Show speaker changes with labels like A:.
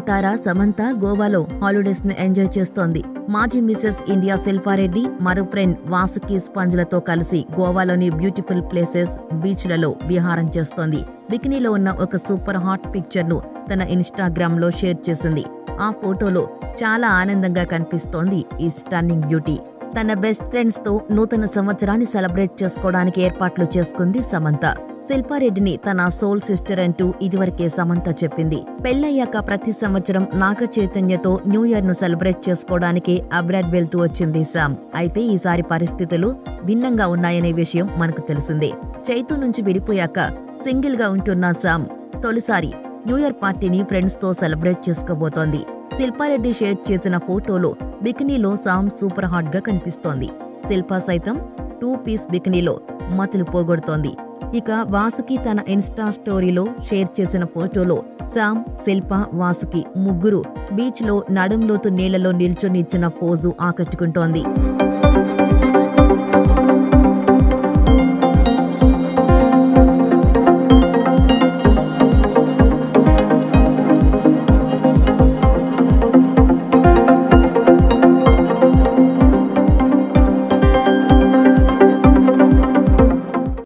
A: తార సమంత గోవాలో హాలిడేస్ ను ఎంజాయ్ చేస్తోంది మాజీ మిసెస్ ఇండియా శిల్పారెడ్డి మరో ఫ్రెండ్ వాసుకి స్పంజ్లతో కలిసి గోవాలోని బ్యూటిఫుల్ ప్లేసెస్ బీచ్లలో విహారం చేస్తోంది బికినీలో ఉన్న ఒక సూపర్ హాట్ పిక్చర్ ను తన ఇన్స్టాగ్రామ్ లో షేర్ చేసింది ఆ ఫోటోలో చాలా ఆనందంగా కనిపిస్తోంది ఈ స్టన్నింగ్ బ్యూటీ తన బెస్ట్ ఫ్రెండ్స్ తో నూతన సంవత్సరాన్ని సెలబ్రేట్ చేసుకోవడానికి ఏర్పాట్లు చేసుకుంది సమంత శిల్పారెడ్డిని తన సోల్ సిస్టర్ అంటూ ఇదివరకే సమంత చెప్పింది పెళ్లయ్యాక ప్రతి సంవత్సరం నాగ చైతన్యతో న్యూ ఇయర్ ను సెలబ్రేట్ చేసుకోవడానికి అబ్రాడ్ వెళ్తూ వచ్చింది శామ్ అయితే ఈసారి పరిస్థితులు భిన్నంగా ఉన్నాయనే విషయం మనకు తెలిసిందే చైతు నుంచి విడిపోయాక సింగిల్ గా ఉంటున్న శామ్ తొలిసారి న్యూ ఇయర్ పార్టీని ఫ్రెండ్స్ తో సెలబ్రేట్ చేసుకోబోతోంది శిల్పారెడ్డి షేర్ చేసిన ఫోటోలో బికినీలో సామ్ సూపర్ హాట్ గా కనిపిస్తోంది శిల్పా సైతం టూ పీస్ బికినీలో మతులు పోగొడుతోంది ఇక వాసుకి తన ఇన్స్టా స్టోరీలో షేర్ చేసిన ఫోటోలో శామ్ శిల్ప వాసుకి ముగ్గురు బీచ్ లో నడుంలోతు నీళ్లలో నిల్చొని ఇచ్చిన పోజు ఆకట్టుకుంటోంది